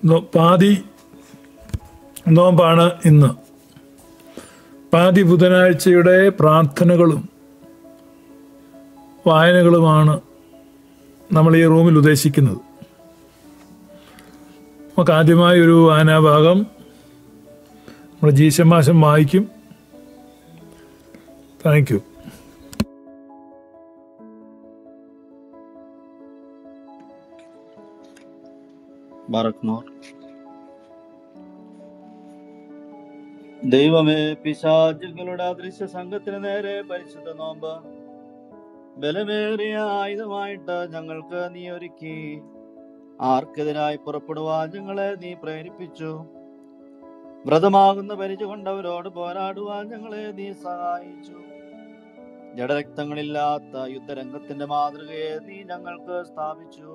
No- പാതി നോമ്പാണ് ഇന്ന് പാതി ബുധനാഴ്ചയുടെ പ്രാർത്ഥനകളും വായനകളുമാണ് നമ്മൾ ഈ റൂമിൽ ഉദ്ദേശിക്കുന്നത് നമുക്ക് ആദ്യമായി ഒരു വായനാഭാഗം നമ്മൾ ജീശമാശം വായിക്കും താങ്ക് യു ബാറക്നോർ ദൈവമേ പിശാചുകളുടെ അദൃശ്യ സംഘത്തിന് നേരെ പരിശുദ്ധ നോമ്പ് ബലമേറിയ ആയുധമായിട്ട് ഞങ്ങൾക്ക് നീ ഒരുക്കി ആർക്കെതിരായി പുറപ്പെടുവാൻ ഞങ്ങളെ നീ പ്രേരിപ്പിച്ചു വ്രതമാകുന്ന പരിച കൊണ്ടവരോട് പോരാടുവാൻ ഞങ്ങളെ നീ സഹായിച്ചു ജഡരക്തങ്ങളില്ലാത്ത യുദ്ധരംഗത്തിന്റെ മാതൃകയെ നീ ഞങ്ങൾക്ക് സ്ഥാപിച്ചു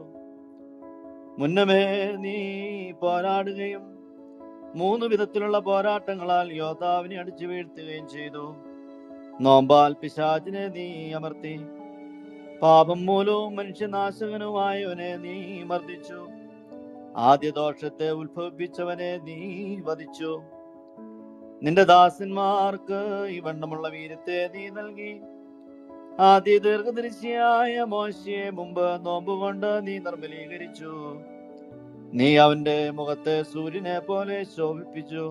മുന്നമേ നീ പോരാടുകയും മൂന്ന് വിധത്തിലുള്ള പോരാട്ടങ്ങളാൽ യോദ്ധാവിനെ അടിച്ചു വീഴ്ത്തുകയും ചെയ്തു നോമ്പാൽ പിശാചിനെ നീ അമർത്തി പാപം മൂലവും മനുഷ്യനാശകനുമായവനെ നീ മർദ്ദിച്ചു ആദ്യ ദോഷത്തെ ഉത്ഭവിപ്പിച്ചവനെ നീ വധിച്ചു നിന്റെ ദാസന്മാർക്ക് ഈ വണ്ണമുള്ള വീര്യത്തെ നീ നൽകി ആദ്യ ദീർഘദൃശ്യായ മോശയെ മുമ്പ് നോമ്പുകൊണ്ട് നീ നിർമ്മലീകരിച്ചു നീ അവന്റെ മുഖത്തെ സൂര്യനെ പോലെ ശോഭിപ്പിച്ചു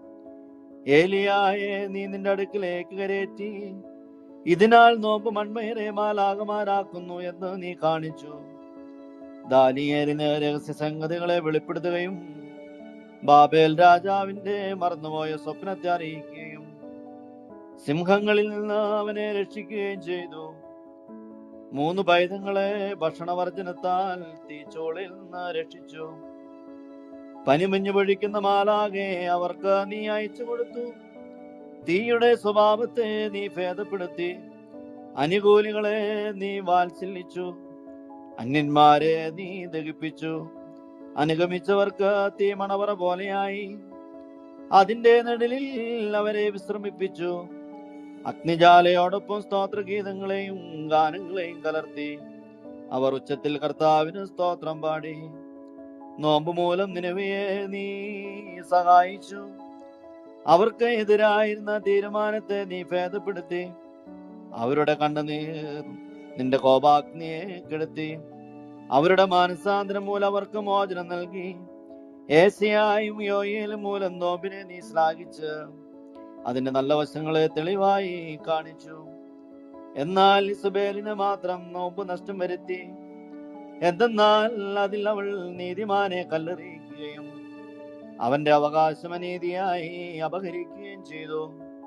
ഏലിയായെ നീ നിന്റെ അടുക്കിലേക്ക് കരേറ്റി ഇതിനാൽ നോമ്പ് മൺമയരെ മാലാകമാരാക്കുന്നു എന്ന് നീ കാണിച്ചു ദാനിയേലിന് രഹസ്യ സംഗതികളെ വെളിപ്പെടുത്തുകയും ബാബേൽ രാജാവിന്റെ മറന്നുപോയ സ്വപ്നത്തെ അറിയിക്കുകയും സിംഹങ്ങളിൽ നിന്ന് അവനെ രക്ഷിക്കുകയും ചെയ്തു മൂന്ന് പൈതങ്ങളെ ഭക്ഷണവർജനത്താൽ തീച്ചോളിൽ നിന്ന് രക്ഷിച്ചു പനിമഞ്ഞു പൊഴിക്കുന്ന മാലാകെ അവർക്ക് നീ അയച്ചു കൊടുത്തു തീയുടെ സ്വഭാവത്തെ നീ ഭേദപ്പെടുത്തി അനുകൂലികളെ നീ വാത്സല്യിച്ചു അന്യന്മാരെ നീ ദഹിപ്പിച്ചു അനുഗമിച്ചവർക്ക് തീ മണവറ പോലെയായി അതിന്റെ നെടലിൽ അവരെ വിശ്രമിപ്പിച്ചു അഗ്നിജാലയോടൊപ്പം സ്തോത്രഗീതങ്ങളെയും ഗാനങ്ങളെയും കലർത്തി അവർ ഉച്ചത്തിൽ കർത്താവിന് സ്തോത്രം പാടി നോമ്പ് മൂലം നിലവിയെ നീ സഹായിച്ചു അവർക്ക് എതിരായിരുന്ന തീരുമാനത്തെ നീ ഭേദപ്പെടുത്തി അവരുടെ കണ്ണുനീർ നിന്റെ കോപാഗ്നിയെ കെടുത്തി അവരുടെ മാനസാന്തരം മൂലം അവർക്ക് മോചനം നൽകി ഏസിയായും യോയിലും മൂലം നോമ്പിനെ നീ ശ്ലാഘിച്ച് അതിന്റെ നല്ല വശങ്ങളെ തെളിവായി കാണിച്ചു എന്നാൽ ഇസുബേലിന് മാത്രം നോമ്പ് നഷ്ടം വരുത്തി എന്തെന്നാൽ അതിൽ അവൾ നീതിമാനെ കല്ലെറിയിക്കുകയും അവന്റെ അവകാശം അനീതിയായി അപഹരിക്കുകയും ചെയ്തു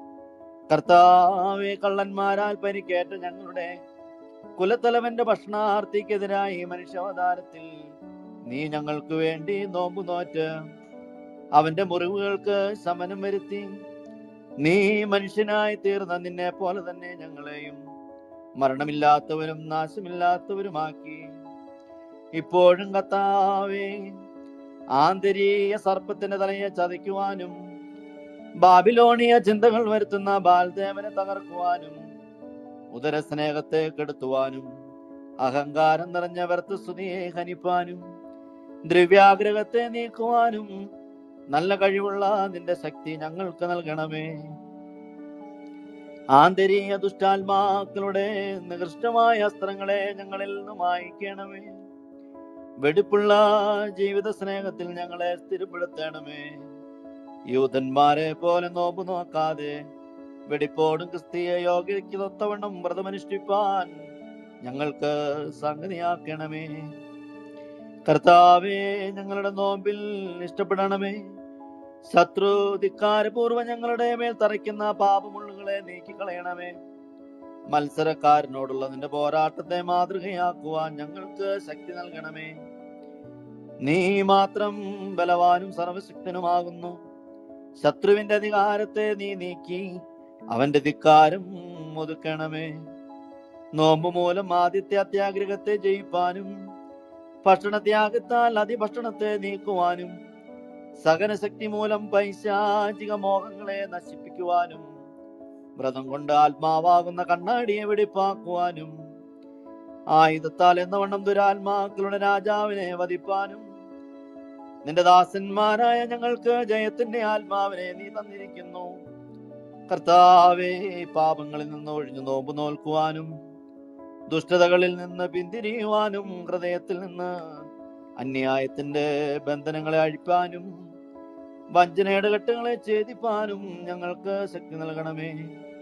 കർത്താവെ കള്ളന്മാരാൽ പരിക്കേറ്റ ഞങ്ങളുടെ കുലത്തലവന്റെ ഭക്ഷണാർത്ഥിക്കെതിരായി മനുഷ്യാവതാരത്തിൽ നീ ഞങ്ങൾക്ക് വേണ്ടി നോമ്പ് നോറ്റ് അവന്റെ മുറിവുകൾക്ക് ശമനം വരുത്തി നീ മനുഷ്യനായി തീർന്ന നിന്നെ പോലെ തന്നെ ഞങ്ങളെയും മരണമില്ലാത്തവരും നാശമില്ലാത്തവരുമാക്കി ഇപ്പോഴും കത്താവേ ആന്തരീയ സർപ്പത്തിന്റെ തലയെ ചതയ്ക്കുവാനും ബാബിലോണിയ ചിന്തകൾ വരുത്തുന്ന ബാൽദേവനെ തകർക്കുവാനും ഉദരസ്നേഹത്തെ കെടുത്തുവാനും അഹങ്കാരം നിറഞ്ഞ വ്യർത്ഥസ്തുതിയെ ഹനിപ്പാനും ദ്രവ്യാഗ്രഹത്തെ നീക്കുവാനും നല്ല കഴിവുള്ള നിന്റെ ശക്തി ഞങ്ങൾക്ക് നൽകണമേ ആന്തരീയ ദുഷ്ടാത്മാക്കളുടെ നികൃഷ്ടമായ അസ്ത്രങ്ങളെ ഞങ്ങളിൽ നിന്ന് മായിക്കണമേ വെടിപ്പുള്ള ജീവിത സ്നേഹത്തിൽ ഞങ്ങളെ സ്ഥിരപ്പെടുത്തണമേ യൂതന്മാരെ പോലെ നോമ്പ് നോക്കാതെ വെടിപ്പോടും ക്രിസ്തീയ യോഗ്യയ്ക്ക് തൊത്തവണ്ണം വ്രതമനുഷ്ഠിപ്പാൻ ഞങ്ങൾക്ക് സംഗതിയാക്കണമേ കർത്താവേ ഞങ്ങളുടെ നോമ്പിൽ ഇഷ്ടപ്പെടണമേ ശത്രു ധിക്കാരപൂർവ്വം ഞങ്ങളുടെ മേൽ തറയ്ക്കുന്ന പാപമുള്ളുകളെ നീക്കിക്കളയണമേ മത്സരക്കാരനോടുള്ള നിന്റെ പോരാട്ടത്തെ മാതൃകയാക്കുവാൻ ഞങ്ങൾക്ക് ശക്തി നൽകണമേ നീ മാത്രം ബലവാനും സർവശക്തനുമാകുന്നു ശത്രുവിന്റെ അധികാരത്തെ നീ നീക്കി അവന്റെ ധിക്കാരം ഒതുക്കണമേ നോമ്പ് മൂലം ആദ്യത്തെ അത്യാഗ്രഹത്തെ ജയിപ്പാനും ഭക്ഷണത്യാഗത്താൽ അതിഭക്ഷണത്തെ നീക്കുവാനും സഹനശക്തി മൂലം പൈശാചിക മോഹങ്ങളെ നശിപ്പിക്കുവാനും വ്രതം കൊണ്ട് ആത്മാവാകുന്ന കണ്ണാടിയെ വെടിപ്പാക്കുവാനും ആയുധത്താൽ എന്നവണ്ണം ദുരാത്മാക്കളുടെ രാജാവിനെ വധിപ്പാനും നിന്റെ ദാസന്മാരായ ഞങ്ങൾക്ക് ജയത്തിന്റെ ആത്മാവിനെ നീ തന്നിരിക്കുന്നു കർത്താവേ പാപങ്ങളിൽ നിന്ന് ഒഴിഞ്ഞു നോമ്പ് നോൽക്കുവാനും ദുഷ്ടതകളിൽ നിന്ന് പിന്തിരിയുവാനും ഹൃദയത്തിൽ നിന്ന് അന്യായത്തിന്റെ ബന്ധനങ്ങളെ അഴിപ്പാനും വഞ്ചനയുടെ ഘട്ടങ്ങളെ ഛേദിപ്പാനും ഞങ്ങൾക്ക് ശക്തി നൽകണമേ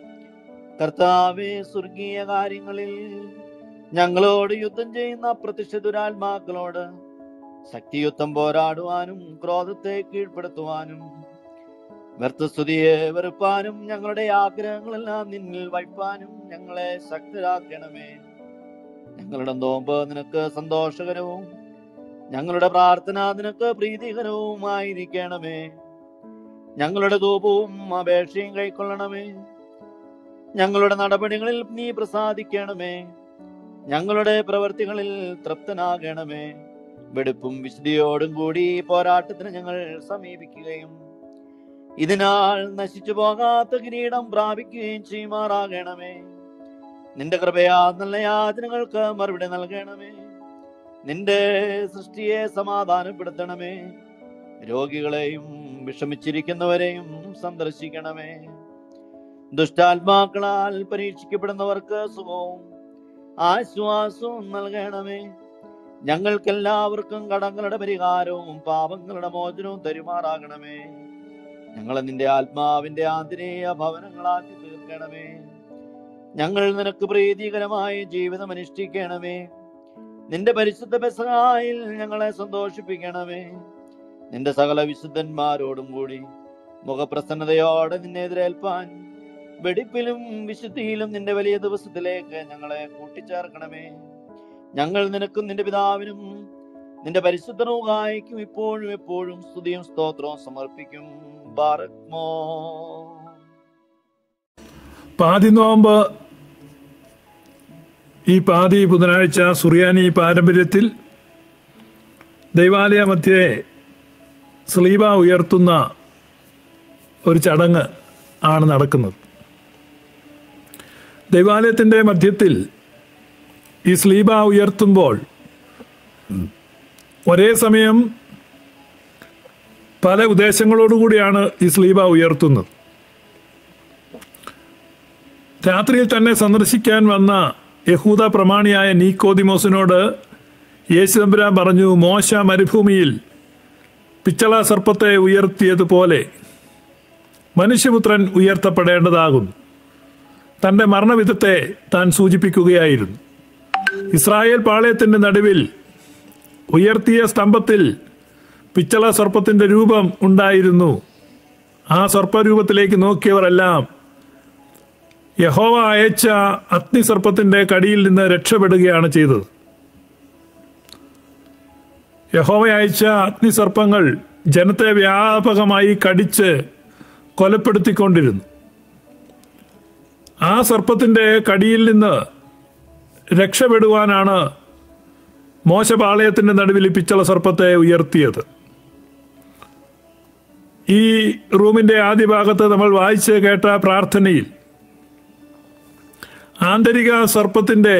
കർത്താവേ സ്വർഗീയ കാര്യങ്ങളിൽ ഞങ്ങളോട് യുദ്ധം ചെയ്യുന്ന പ്രത്യക്ഷ ദുരാത്മാക്കളോട് ശക്തിയുദ്ധം പോരാടുവാനും ക്രോധത്തെ കീഴ്പ്പെടുത്തുവാനും വ്യർത്ഥസ്തുതിയെ വെറുപ്പാനും ഞങ്ങളുടെ ആഗ്രഹങ്ങളെല്ലാം നിന്നിൽ വയ്പാനും ഞങ്ങളെ ശക്തരാക്കണമേ ഞങ്ങളുടെ നോമ്പ് നിനക്ക് സന്തോഷകരവും ഞങ്ങളുടെ പ്രാർത്ഥന നിനക്ക് പ്രീതികരവുമായിരിക്കണമേ ഞങ്ങളുടെ ധൂപവും അപേക്ഷയും കൈക്കൊള്ളണമേ ഞങ്ങളുടെ നടപടികളിൽ നീ പ്രസാദിക്കണമേ ഞങ്ങളുടെ പ്രവൃത്തികളിൽ തൃപ്തനാകണമേ വെടുപ്പും വിശുദ്ധിയോടും കൂടി ഈ പോരാട്ടത്തിന് ഞങ്ങൾ സമീപിക്കുകയും ഇതിനാൽ നശിച്ചു പോകാത്ത കിരീടം പ്രാപിക്കുകയും ചെയ്യുമാറാകണമേ നിന്റെ കൃപയാ നല്ല യാചനകൾക്ക് മറുപടി നൽകണമേ നിന്റെ സൃഷ്ടിയെ സമാധാനപ്പെടുത്തണമേ രോഗികളെയും വിഷമിച്ചിരിക്കുന്നവരെയും സന്ദർശിക്കണമേ ദുഷ്ടാത്മാക്കളാൽ പരീക്ഷിക്കപ്പെടുന്നവർക്ക് സുഖവും ആശ്വാസവും നൽകണമേ ഞങ്ങൾക്കെല്ലാവർക്കും കടങ്ങളുടെ പരിഹാരവും പാപങ്ങളുടെ മോചനവും തരുമാറാകണമേ ഞങ്ങളെ നിന്റെ ആത്മാവിന്റെ ആന്തരീയ ഭവനങ്ങളാക്കി തീർക്കണമേ ഞങ്ങൾ നിനക്ക് പ്രീതികരമായ ജീവിതം അനുഷ്ഠിക്കണമേ നിന്റെ പരിശുദ്ധ പെസഹായിൽ ഞങ്ങളെ സന്തോഷിപ്പിക്കണമേ നിന്റെ സകല വിശുദ്ധന്മാരോടും കൂടി മുഖപ്രസന്നതയോടെ നിന്നെ എതിരേൽപ്പാൻ വെടിപ്പിലും വിശുദ്ധിയിലും നിന്റെ വലിയ ദിവസത്തിലേക്ക് ഞങ്ങളെ കൂട്ടിച്ചേർക്കണമേ ഞങ്ങൾ നിനക്കും നിന്റെ പിതാവിനും നിന്റെ പരിശുദ്ധ റൂഹായിക്കും ഇപ്പോഴും എപ്പോഴും സ്തുതിയും സ്തോത്രവും സമർപ്പിക്കും ബാറക്മോ പാതി നോമ്പ് ഈ പാതി ബുധനാഴ്ച സുറിയാനി പാരമ്പര്യത്തിൽ ദൈവാലയ മധ്യേ സ്ലീബ ഉയർത്തുന്ന ഒരു ചടങ്ങ് ആണ് നടക്കുന്നത് ദൈവാലയത്തിൻ്റെ മധ്യത്തിൽ ഈ സ്ലീബ ഉയർത്തുമ്പോൾ ഒരേ സമയം പല ഉദ്ദേശങ്ങളോടുകൂടിയാണ് ഈ സ്ലീബ ഉയർത്തുന്നത് രാത്രിയിൽ തന്നെ സന്ദർശിക്കാൻ വന്ന യഹൂദ പ്രമാണിയായ നീക്കോദിമോസിനോട് യേശുദമ്പുരാൻ പറഞ്ഞു മോശ മരുഭൂമിയിൽ പിച്ചള സർപ്പത്തെ ഉയർത്തിയതുപോലെ മനുഷ്യപുത്രൻ ഉയർത്തപ്പെടേണ്ടതാകും തൻ്റെ മരണവിധത്തെ താൻ സൂചിപ്പിക്കുകയായിരുന്നു ഇസ്രായേൽ പാളയത്തിൻ്റെ നടുവിൽ ഉയർത്തിയ സ്തംഭത്തിൽ പിച്ചള സർപ്പത്തിൻ്റെ രൂപം ഉണ്ടായിരുന്നു ആ സർപ്പരൂപത്തിലേക്ക് നോക്കിയവരെല്ലാം യഹോവ അയച്ച അഗ്നിസർപ്പത്തിന്റെ കടിയിൽ നിന്ന് രക്ഷപ്പെടുകയാണ് ചെയ്തത് യഹോവ അയച്ച അഗ്നിസർപ്പങ്ങൾ ജനത്തെ വ്യാപകമായി കടിച്ച് കൊലപ്പെടുത്തിക്കൊണ്ടിരുന്നു ആ സർപ്പത്തിന്റെ കടിയിൽ നിന്ന് രക്ഷപ്പെടുവാനാണ് മോശപാളയത്തിന്റെ നടുവിൽ ഈ പിച്ചള സർപ്പത്തെ ഉയർത്തിയത് ഈ റൂമിന്റെ ആദ്യ ഭാഗത്ത് നമ്മൾ വായിച്ച് കേട്ട പ്രാർത്ഥനയിൽ ആന്തരിക സർപ്പത്തിന്റെ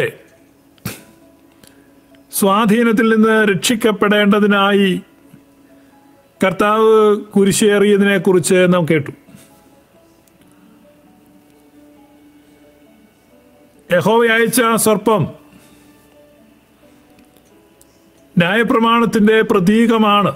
സ്വാധീനത്തിൽ നിന്ന് രക്ഷിക്കപ്പെടേണ്ടതിനായി കർത്താവ് കുരിശേറിയതിനെ കുറിച്ച് നാം കേട്ടു യഹോവ അയച്ച സർപ്പം ന്യായപ്രമാണത്തിന്റെ പ്രതീകമാണ്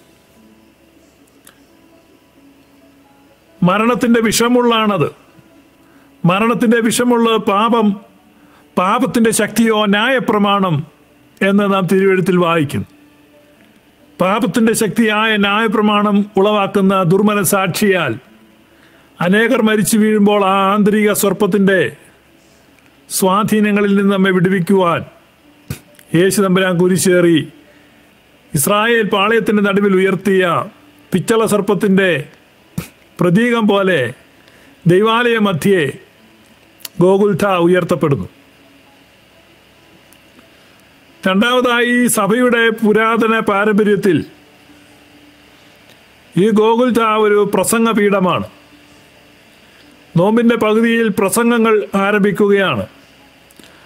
മരണത്തിന്റെ വിഷമുള്ളാണത് മരണത്തിന്റെ വിഷമുള്ള പാപം പാപത്തിന്റെ ശക്തിയോ ന്യായപ്രമാണം എന്ന് നാം തിരുവഴുത്തിൽ വായിക്കുന്നു പാപത്തിന്റെ ശക്തിയായ ന്യായപ്രമാണം ഉളവാക്കുന്ന ദുർമന സാക്ഷിയാൽ അനേകർ മരിച്ചു വീഴുമ്പോൾ ആ ആന്തരിക സർപ്പത്തിന്റെ സ്വാധീനങ്ങളിൽ നിന്ന് നമ്മെ വിടുവിക്കുവാൻ യേശു തമ്പുരാൻ കുരിശേറി ഇസ്രായേൽ പാളയത്തിന്റെ നടുവിൽ ഉയർത്തിയ പിച്ചള സർപ്പത്തിന്റെ പ്രതീകം പോലെ ദൈവാലയ മധ്യേ ഗോകുൽഥ ഉയർത്തപ്പെടുന്നു രണ്ടാമതായി സഭയുടെ പുരാതന പാരമ്പര്യത്തിൽ ഈ ഗോകുൽഥ ഒരു പ്രസംഗ പീഠമാണ് നോമ്പിന്റെ പകുതിയിൽ പ്രസംഗങ്ങൾ ആരംഭിക്കുകയാണ്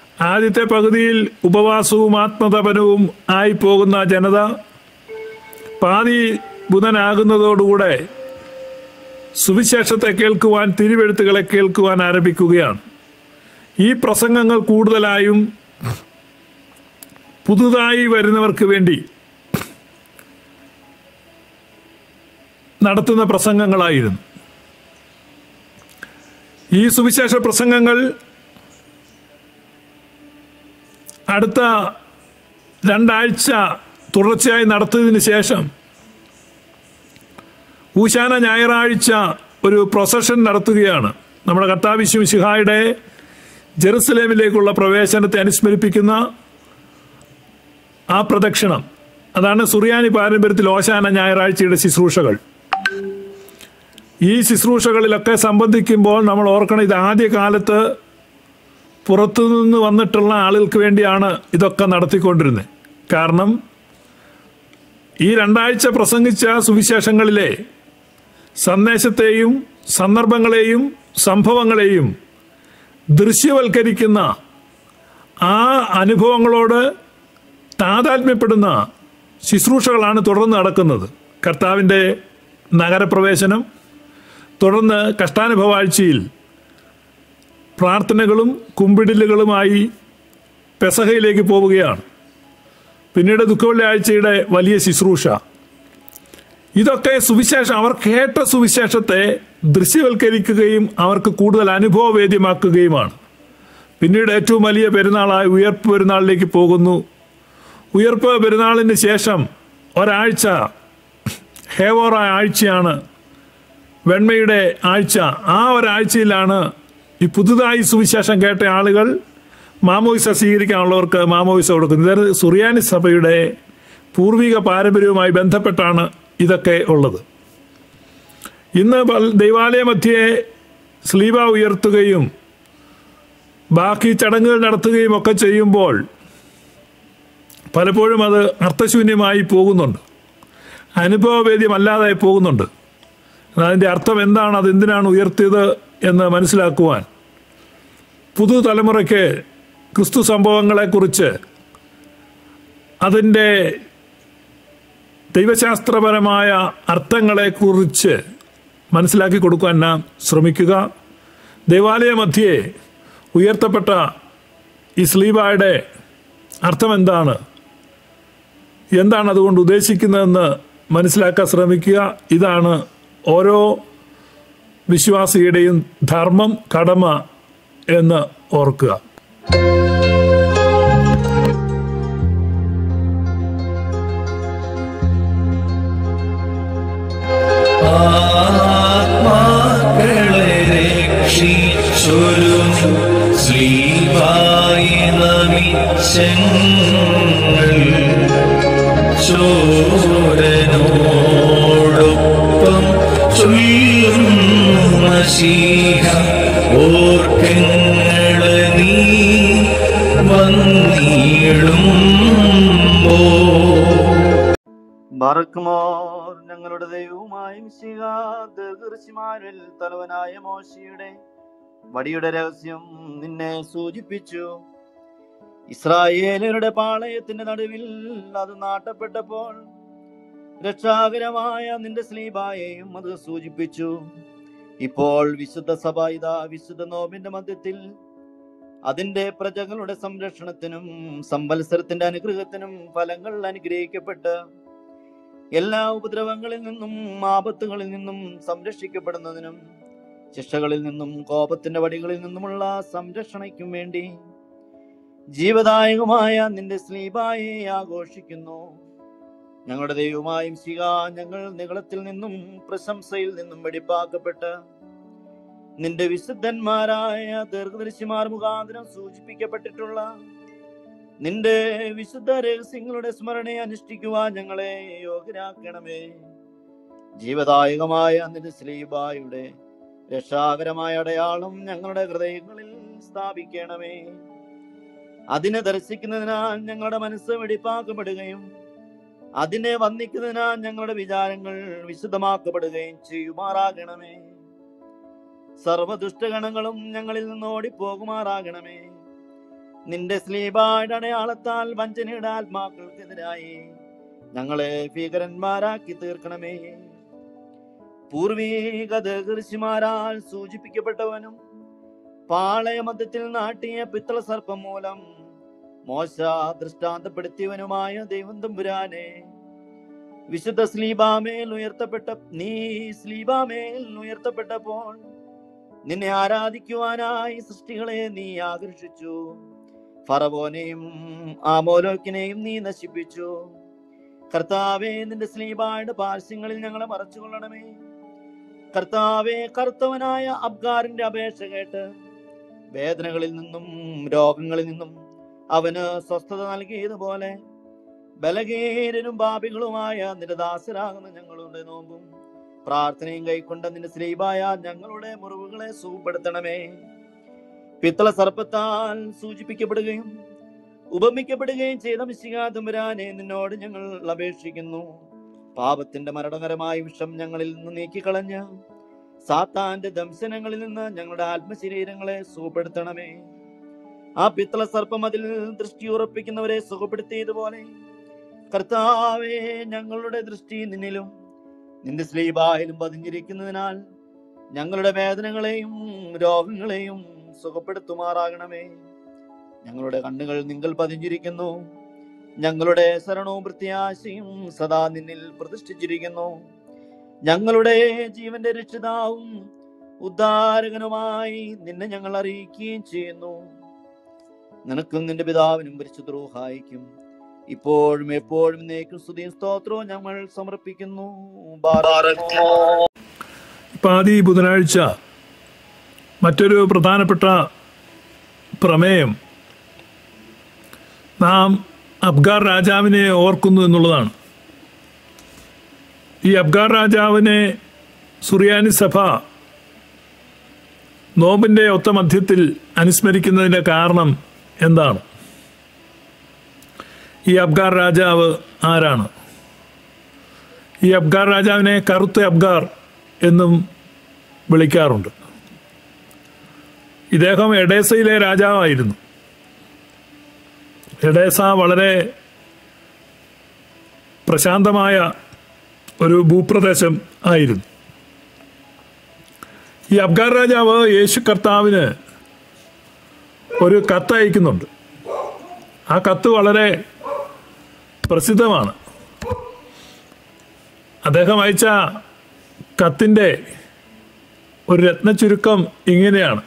ആദ്യത്തെ പകുതിയിൽ ഉപവാസവും ആത്മതപനവും ആയി പോകുന്ന ജനത പാതി ബുധനാകുന്നതോടുകൂടെ സുവിശേഷത്തെ കേൾക്കുവാൻ തിരുവെഴുത്തുകളെ കേൾക്കുവാൻ ആരംഭിക്കുകയാണ് ഈ പ്രസംഗങ്ങൾ കൂടുതലായും പുതുതായി വരുന്നവർക്ക് വേണ്ടി നടത്തുന്ന പ്രസംഗങ്ങളായിരുന്നു ഈ സുവിശേഷ പ്രസംഗങ്ങൾ അടുത്ത രണ്ടാഴ്ച തുടർച്ചയായി നടത്തിയതിന് ശേഷം ഊശാന ഞായറാഴ്ച ഒരു പ്രൊസഷൻ നടത്തുകയാണ് നമ്മുടെ കർത്താവിശ്വം ശിഹായുടെ ജെറുസലേമിലേക്കുള്ള പ്രവേശനത്തെ അനുസ്മരിപ്പിക്കുന്ന ആ പ്രദക്ഷിണം അതാണ് സുറിയാനി പാരമ്പര്യത്തിൽ ഓശാന ഞായറാഴ്ചയുടെ ശുശ്രൂഷകൾ ഈ ശുശ്രൂഷകളിലൊക്കെ സംബന്ധിക്കുമ്പോൾ നമ്മൾ ഓർക്കണം ഇത് ആദ്യ കാലത്ത് പുറത്തുനിന്ന് വന്നിട്ടുള്ള ആളുകൾക്ക് വേണ്ടിയാണ് ഇതൊക്കെ നടത്തിക്കൊണ്ടിരുന്നത് കാരണം ഈ രണ്ടാഴ്ച പ്രസംഗിച്ച സുവിശേഷങ്ങളിലെ സന്ദേശത്തെയും സന്ദർഭങ്ങളെയും സംഭവങ്ങളെയും ദൃശ്യവൽക്കരിക്കുന്ന ആ അനുഭവങ്ങളോട് താതാത്മ്യപ്പെടുന്ന ശുശ്രൂഷകളാണ് തുടർന്ന് നടക്കുന്നത് കർത്താവിൻ്റെ നഗരപ്രവേശനം തുടർന്ന് കഷ്ടാനുഭവാഴ്ചയിൽ പ്രാർത്ഥനകളും കുമ്പിടിലുകളുമായി പെസഹയിലേക്ക് പോവുകയാണ് പിന്നീട് ദുഃഖവെള്ളിയാഴ്ചയുടെ വലിയ ശുശ്രൂഷ ഇതൊക്കെ സുവിശേഷം അവർ കേട്ട സുവിശേഷത്തെ ദൃശ്യവൽക്കരിക്കുകയും അവർക്ക് കൂടുതൽ അനുഭവവേദ്യമാക്കുകയുമാണ് പിന്നീട് ഏറ്റവും വലിയ പെരുന്നാളായ ഉയർപ്പ് പെരുന്നാളിലേക്ക് പോകുന്നു ഉയർപ്പ് പെരുന്നാളിന് ശേഷം ഒരാഴ്ച ഹേവോറ ആഴ്ചയാണ് വെണ്മയുടെ ആഴ്ച ആ ഒരാഴ്ചയിലാണ് ഈ പുതുതായി സുവിശേഷം കേട്ട ആളുകൾ മാമോയിസ സ്വീകരിക്കാനുള്ളവർക്ക് മാമോയിസ കൊടുക്കുന്നത് ഇത് സുറിയാനി സഭയുടെ പൂർവിക പാരമ്പര്യവുമായി ബന്ധപ്പെട്ടാണ് ഇതൊക്കെ ഉള്ളത് ഇന്ന് പൽ- ദൈവാലയ മധ്യേ സ്ലീബ ഉയർത്തുകയും ബാക്കി ചടങ്ങുകൾ നടത്തുകയും ഒക്കെ ചെയ്യുമ്പോൾ പലപ്പോഴും അത് അർത്ഥശൂന്യമായി പോകുന്നുണ്ട് അനുഭവവേദ്യമല്ലാതെ പോകുന്നുണ്ട് അതിൻ്റെ അർത്ഥം എന്താണ് അത് എന്തിനാണ് ഉയർത്തിയത് എന്ന് മനസ്സിലാക്കുവാൻ പുതുതലമുറയ്ക്ക് ക്രിസ്തു സംഭവങ്ങളെക്കുറിച്ച് അതിൻ്റെ ദൈവശാസ്ത്രപരമായ അർത്ഥങ്ങളെക്കുറിച്ച് മനസ്സിലാക്കി കൊടുക്കാൻ നാം ശ്രമിക്കുക ദേവാലയ മധ്യേ ഉയർത്തപ്പെട്ട ഈ സ്ലീബായുടെ അർത്ഥം എന്താണ് എന്താണ് അതുകൊണ്ട് ഉദ്ദേശിക്കുന്നതെന്ന് മനസ്സിലാക്കാൻ ശ്രമിക്കുക ഇതാണ് ഓരോ വിശ്വാസിയുടെയും ധർമ്മം കടമ എന്ന് ഓർക്കുക ആത്മാക്കളെ രക്ഷിച്ചൊരു ശ്രീവായി നമിച്ചങ്ങൾ ചോരനോടൊപ്പം ചൊല്ലുന്നു മശീഹ ഓർക്കങ്ങളെ നീ വന്നിടുമ്പോ ബറക്കുമോർ ഞങ്ങളുടെ ദൈവവുമായ മിശിഹ ദീർഘദർശിമാരിൽ തലവനായ മോശയുടെ വടിയുടെ രഹസ്യം നിന്നെ സൂചിപ്പിച്ചു ഇസ്രായേലരുടെ പാളയത്തിന്റെ നടുവിൽ അത് നാട്ടപ്പെട്ടപ്പോൾ രക്ഷാകരമായ നിന്റെ സ്ലീബായെയും അത് സൂചിപ്പിച്ചു ഇപ്പോൾ വിശുദ്ധ സഭ ഇതാ വിശുദ്ധ നോമ്പിന്റെ മധ്യത്തിൽ അതിന്റെ പ്രജകളുടെ സംരക്ഷണത്തിനും സംവത്സരത്തിന്റെ അനുഗ്രഹത്തിനും ഫലങ്ങൾ അനുഗ്രഹിക്കപ്പെട്ട് എല്ലാ ഉപദ്രവങ്ങളിൽ നിന്നും ആപത്തുകളിൽ നിന്നും സംരക്ഷിക്കപ്പെടുന്നതിനും ശിക്ഷകളിൽ നിന്നും കോപത്തിന്റെ വടികളിൽ നിന്നുമുള്ള സംരക്ഷണയ്ക്കും വേണ്ടി ജീവദായകമായ നിന്റെ സ്ലീബായെ ആഘോഷിക്കുന്നു ഞങ്ങളുടെ ദൈവമായും ശിക ഞങ്ങൾ നികളത്തിൽ നിന്നും പ്രശംസയിൽ നിന്നും വെടിപ്പാക്കപ്പെട്ട് നിന്റെ വിശുദ്ധന്മാരായ ദീർഘദർശിമാർ മുഖാന്തരം സൂചിപ്പിക്കപ്പെട്ടിട്ടുള്ള നിന്റെ വിശുദ്ധ രഹസ്യങ്ങളുടെ സ്മരണയെ അനുഷ്ഠിക്കുവാൻ ഞങ്ങളെ യോഗ്യരാക്കണമേ ജീവദായകമായ നിന്റെ ശ്രീബായുടെ രക്ഷാകരമായ അടയാളം ഞങ്ങളുടെ ഹൃദയങ്ങളിൽ സ്ഥാപിക്കണമേ അതിനെ ദർശിക്കുന്നതിനാൽ ഞങ്ങളുടെ മനസ്സ് വെടിപ്പാക്കപ്പെടുകയും അതിനെ വന്ദിക്കുന്നതിനാൽ ഞങ്ങളുടെ വിചാരങ്ങൾ വിശുദ്ധമാക്കപ്പെടുകയും ചെയ്യുമാറാകണമേ സർവദുഷ്ടഗണങ്ങളും ഞങ്ങളിൽ നിന്ന് ഓടിപ്പോകുമാറാകണമേ നിന്റെ സ്ലീബായുടെ അടയാളത്താൽ വഞ്ചനയുടെ ആത്മാക്കൾക്കെതിരായി ഞങ്ങളെ ഭീകരന്മാരാക്കി തീർക്കണമേ പൂർവീക ദീർഘമാരാൽ സൂചിപ്പിക്കപ്പെട്ടവനും പാളയമധ്യത്തിൽ നാട്ടിയ പിത്തള സർപ്പം മൂലം മോശ ദൃഷ്ടാന്തപ്പെടുത്തിയവനുമായ ദൈവം തമ്പുരാനെ വിശുദ്ധ സ്ലീബാമേൽ ഉയർത്തപ്പെട്ട നീ സ്ലീബാമേൽ ഉയർത്തപ്പെട്ടപ്പോൾ നിന്നെ ആരാധിക്കുവാനായി സൃഷ്ടികളെ നീ ആകർഷിച്ചു ഫറവോനെയും ആമോലോക്കിനെയും നീ നശിപ്പിച്ചു കർത്താവെ നിന്റെ സ്ലീബായുടെ പാർശ്യങ്ങളിൽ ഞങ്ങളെ മറച്ചുകൊള്ളണമേ കർത്താവെ കർത്തവനായ അബ്ഗാറിന്റെ അപേക്ഷ കേട്ട് വേദനകളിൽ നിന്നും രോഗങ്ങളിൽ നിന്നും അവന് സ്വസ്ഥത നൽകിയതുപോലെ ബലഹീനരും പാപികളുമായ നിന്റെ ദാസരാകുന്ന ഞങ്ങളുടെ നോമ്പും പ്രാർത്ഥനയും കൈക്കൊണ്ട നിന്റെ സ്ലീബായ ഞങ്ങളുടെ മുറിവുകളെ സുഖപ്പെടുത്തണമേ പിത്തള സർപ്പത്താൽ സൂചിപ്പിക്കപ്പെടുകയും ഉപമിക്കപ്പെടുകയും ചെയ്ത മിശികാതമ്പുരാനെ നിന്നോട് ഞങ്ങൾ അപേക്ഷിക്കുന്നു പാപത്തിന്റെ മരണകരമായ വിഷം ഞങ്ങളിൽ നിന്ന് നീക്കിക്കളഞ്ഞ് സാത്താന്റെ ദംശനങ്ങളിൽ നിന്ന് ഞങ്ങളുടെ ആത്മശരീരങ്ങളെ സുഖപ്പെടുത്തണമേ ആ പിത്തള സർപ്പം അതിൽ ദൃഷ്ടി ഉറപ്പിക്കുന്നവരെ സുഖപ്പെടുത്തിയതുപോലെ കർത്താവേ ഞങ്ങളുടെ ദൃഷ്ടി നിന്നിലും നിന്റെ സ്ലീബായാലും പതിഞ്ഞിരിക്കുന്നതിനാൽ ഞങ്ങളുടെ വേദനകളെയും രോഗങ്ങളെയും സുഖപ്പെടുത്തുമാറാകണമേ ഞങ്ങളുടെ കണ്ണുകൾ നിങ്ങൾ പതിഞ്ഞിരിക്കുന്നു ഞങ്ങളുടെ ശരണവും പ്രത്യാശയും സദാ നിന്നിൽ പ്രതിഷ്ഠിച്ചിരിക്കുന്നു ഞങ്ങളുടെ ജീവന്റെ രക്ഷിതാവും ഉദ്ധാരകനുമായി നിന്നെ ഞങ്ങൾ അറിയിക്കുകയും ചെയ്യുന്നു നിനക്കും നിന്റെ പിതാവിനും പരിശുദ്രോഹായിക്കും ഇപ്പോഴും എപ്പോഴും നേക്കും സ്തുതിയും സ്തോത്രവും ഞങ്ങൾ സമർപ്പിക്കുന്നു ബാറക്കുമോ. ഇപ്പം ആദ്യ ഈ ബുധനാഴ്ച മറ്റൊരു പ്രധാനപ്പെട്ട പ്രമേയം നാം അബ്ഗാർ രാജാവിനെ ഓർക്കുന്നു എന്നുള്ളതാണ് ഈ അബ്ഗാർ രാജാവിനെ സുറിയാനി സഭ നോമ്പിൻ്റെ ഒത്ത മധ്യത്തിൽ അനുസ്മരിക്കുന്നതിൻ്റെ കാരണം എന്താണ് ഈ അബ്ഗാർ രാജാവ് ആരാണ് ഈ അബ്ഗാർ രാജാവിനെ കറുത്ത അബ്ഗാർ എന്നും വിളിക്കാറുണ്ട് ഇദ്ദേഹം എഡേസയിലെ രാജാവായിരുന്നു എഡേസ വളരെ പ്രശാന്തമായ ഒരു ഭൂപ്രദേശം ആയിരുന്നു ഈ അബ്ഗാർ രാജാവ് യേശു കർത്താവിന് ഒരു കത്ത് അയക്കുന്നുണ്ട് ആ കത്ത് വളരെ പ്രസിദ്ധമാണ് അദ്ദേഹം അയച്ച കത്തിൻ്റെ ഒരു രത്നചുരുക്കം ഇങ്ങനെയാണ്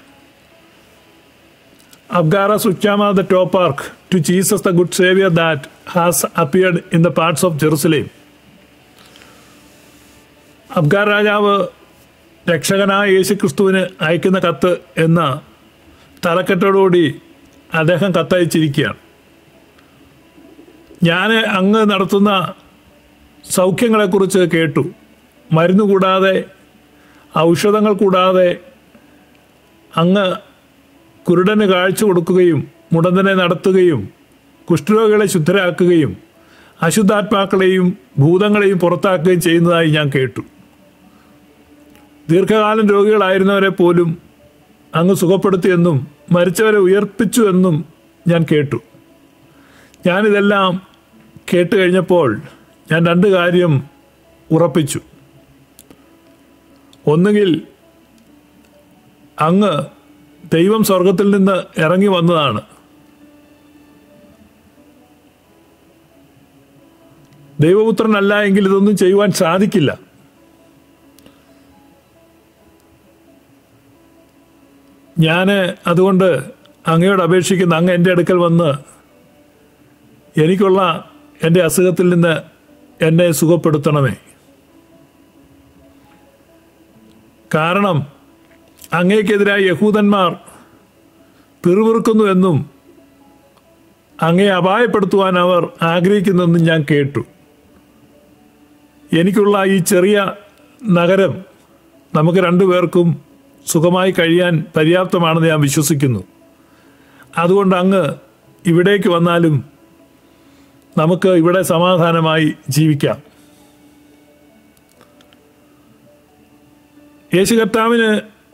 Abgara Suchama the Toparch to Jesus the Good Savior that has appeared in the parts of Jerusalem. അബ്ഗാർ രാജാവ് രക്ഷകനായ യേശു ക്രിസ്തുവിന് അയക്കുന്ന കത്ത് എന്ന തലക്കെട്ടോടുകൂടി അദ്ദേഹം കത്തയച്ചിരിക്കുകയാണ് ഞാൻ അങ്ങ് നടത്തുന്ന സൗഖ്യങ്ങളെക്കുറിച്ച് കേട്ടു മരുന്ന് കൂടാതെ ഔഷധങ്ങൾ കൂടാതെ അങ്ങ് കുരുടന് കാഴ്ച കൊടുക്കുകയും മുടന്തനെ നടത്തുകയും കുഷ്ഠരോഗികളെ ശുദ്ധരാക്കുകയും അശുദ്ധാത്മാക്കളെയും ഭൂതങ്ങളെയും പുറത്താക്കുകയും ചെയ്യുന്നതായി ഞാൻ കേട്ടു ദീർഘകാലം രോഗികളായിരുന്നവരെ പോലും അങ്ങ് സുഖപ്പെടുത്തിയെന്നും മരിച്ചവരെ ഉയർപ്പിച്ചു എന്നും ഞാൻ കേട്ടു ഞാനിതെല്ലാം കേട്ട് കഴിഞ്ഞപ്പോൾ ഞാൻ രണ്ട് കാര്യം ഉറപ്പിച്ചു ഒന്നുകിൽ അങ്ങ് ദൈവം സ്വർഗത്തിൽ നിന്ന് ഇറങ്ങി വന്നതാണ് ദൈവപുത്രനല്ല എങ്കിൽ ഇതൊന്നും ചെയ്യുവാൻ സാധിക്കില്ല ഞാൻ അതുകൊണ്ട് അങ്ങയോട് അപേക്ഷിക്കുന്ന അങ്ങ് എൻ്റെ അടുക്കൽ വന്ന് എനിക്കുള്ള എൻ്റെ അസുഖത്തിൽ നിന്ന് എന്നെ സുഖപ്പെടുത്തണമേ കാരണം അങ്ങേക്കെതിരായി യഹൂദന്മാർ പിറുപിറുക്കുന്നു എന്നും അങ്ങയെ അപായപ്പെടുത്തുവാൻ അവർ ആഗ്രഹിക്കുന്നെന്നും ഞാൻ കേട്ടു എനിക്കുള്ള ഈ ചെറിയ നഗരം നമുക്ക് രണ്ടുപേർക്കും സുഖമായി കഴിയാൻ പര്യാപ്തമാണെന്ന് ഞാൻ വിശ്വസിക്കുന്നു അതുകൊണ്ട് അങ്ങ് ഇവിടേക്ക് വന്നാലും നമുക്ക് ഇവിടെ സമാധാനമായി ജീവിക്കാം യേശു കർത്താവിന്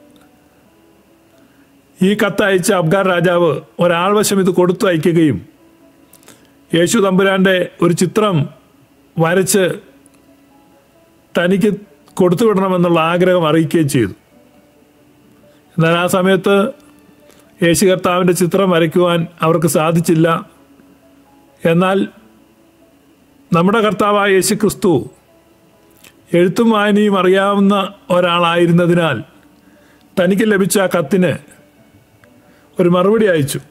ഈ കത്ത് അയച്ച അബ്ഗാർ രാജാവ് ഒരാൾവശം ഇത് കൊടുത്തു അയക്കുകയും യേശു തമ്പുരാന്റെ ഒരു ചിത്രം വരച്ച് തനിക്ക് കൊടുത്തുവിടണമെന്നുള്ള ആഗ്രഹം അറിയിക്കുകയും ചെയ്തു എന്നാൽ ആ സമയത്ത് യേശു കർത്താവിൻ്റെ ചിത്രം വരയ്ക്കുവാൻ അവർക്ക് സാധിച്ചില്ല എന്നാൽ നമ്മുടെ കർത്താവായ യേശു ക്രിസ്തു എഴുത്തും വായനയും അറിയാവുന്ന ഒരാളായിരുന്നതിനാൽ തനിക്ക് ലഭിച്ച ആ കത്തിന് ഒരു മറുപടി അയച്ചു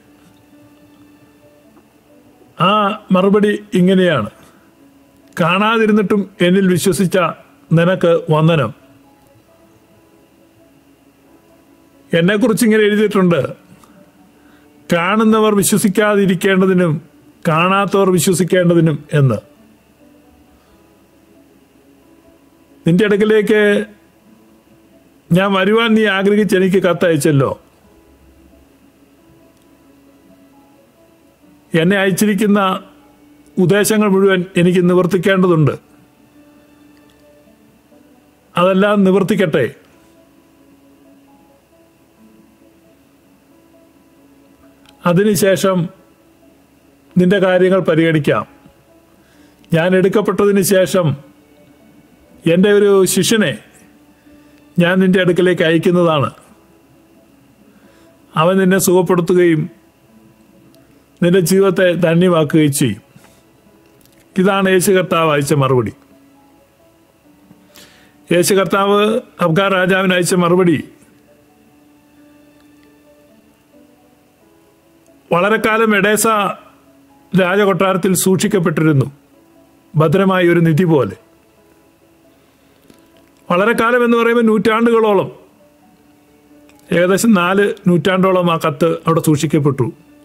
ആ മറുപടി ഇങ്ങനെയാണ് കാണാതിരുന്നിട്ടും എന്നിൽ വിശ്വസിച്ച നിനക്ക് വന്ദനം എന്നെക്കുറിച്ച് ഇങ്ങനെ എഴുതിയിട്ടുണ്ട് കാണുന്നവർ വിശ്വസിക്കാതിരിക്കേണ്ടതിനും കാണാത്തവർ വിശ്വസിക്കേണ്ടതിനും എന്ന് നിന്റെ അടുക്കലേക്ക് ഞാൻ വരുവാൻ നീ ആഗ്രഹിച്ച് എനിക്ക് കത്തയച്ചല്ലോ എന്നെ അയച്ചിരിക്കുന്ന ഉദ്ദേശങ്ങൾ മുഴുവൻ എനിക്ക് നിവർത്തിക്കേണ്ടതുണ്ട് അതെല്ലാം നിവർത്തിക്കട്ടെ അതിനുശേഷം നിന്റെ കാര്യങ്ങൾ പരിഗണിക്കാം ഞാൻ എടുക്കപ്പെട്ടതിന് ശേഷം എൻ്റെ ഒരു ശിഷ്യനെ ഞാൻ നിന്റെ അടുക്കലേക്ക് അയക്കുന്നതാണ് അവൻ നിന്നെ സുഖപ്പെടുത്തുകയും നിന്റെ ജീവിതത്തെ ധന്യമാക്കുകയും ചെയ്യും ഇതാണ് യേശു കർത്താവ് അയച്ച മറുപടി യേശു കർത്താവ് അബ്ഗാർ രാജാവിന് അയച്ച മറുപടി വളരെ കാലം എഡേസ രാജകൊട്ടാരത്തിൽ സൂക്ഷിക്കപ്പെട്ടിരുന്നു ഭദ്രമായ ഒരു നിധി പോലെ വളരെ കാലം എന്ന് പറയുമ്പോൾ നൂറ്റാണ്ടുകളോളം ഏകദേശം നാല് നൂറ്റാണ്ടോളം ആ കത്ത് അവിടെ സൂക്ഷിക്കപ്പെട്ടു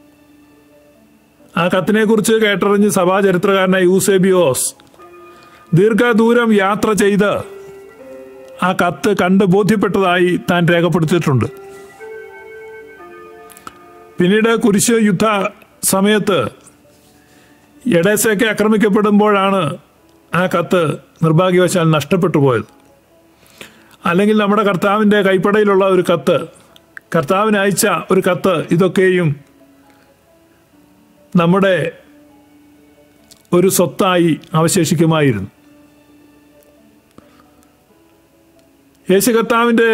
ആ കത്തിനെക്കുറിച്ച് കേട്ടറിഞ്ഞ് സഭാചരിത്രകാരനായ യൂസേബിയോസ് ദീർഘദൂരം യാത്ര ചെയ്ത് ആ കത്ത് കണ്ട് ബോധ്യപ്പെട്ടതായി താൻ രേഖപ്പെടുത്തിയിട്ടുണ്ട് പിന്നീട് കുരിശ് യുദ്ധ സമയത്ത് എഡേസയൊക്കെ ആക്രമിക്കപ്പെടുമ്പോഴാണ് ആ കത്ത് നിർഭാഗ്യവശാൽ നഷ്ടപ്പെട്ടു പോയത് അല്ലെങ്കിൽ നമ്മുടെ കർത്താവിൻ്റെ കൈപ്പടയിലുള്ള ഒരു കത്ത് കർത്താവിന് അയച്ച ഒരു കത്ത് ഇതൊക്കെയും നമ്മുടെ ഒരു സ്വത്തായി അവശേഷിക്കുമായിരുന്നു യേശു കർത്താവിൻ്റെ